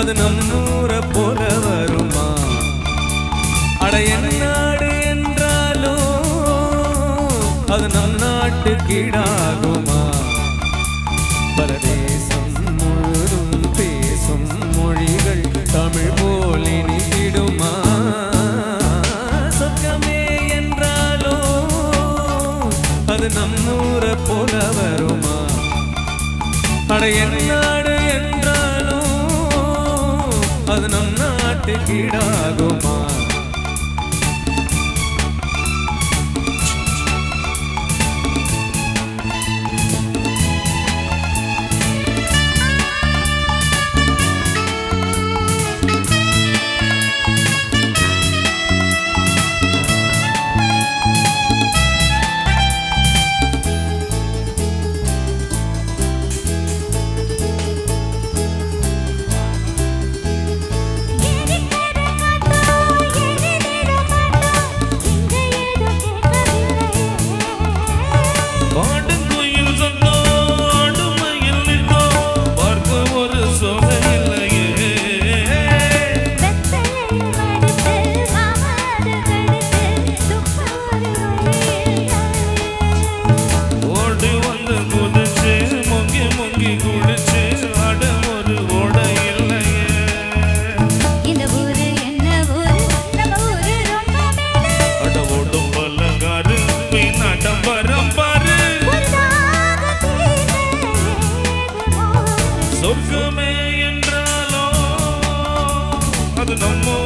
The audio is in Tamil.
அது நம்மூர போல வருமா அட என் நாடு என்றாலும் அது நம் நாட்டு கீழாகுமா பரதேசம் முழுதும் பேசும் மொழிகள் தமிழ் போல் இனித்திடுமா சொர்க்கமே என்றாலும் அது நம்மூர போல வருமா அட என் நாடு என்றாலும் அது நம் நாட்டு கீழாகுமா பாடுங்குயில் சொந்தம் ஆடுமையில் நிற்கும் பார்க்க ஒரு சொகை இல்லையே ஓடி வந்து குதிச்சு முங்கி முங்கி குடிச்சு அட ஒரு ஓட இல்லையே அட ஓடும் பல்லங்காரு பின் அடம்பரம் பாரு சொர்க்கமே என்றாலும் அது நம்ம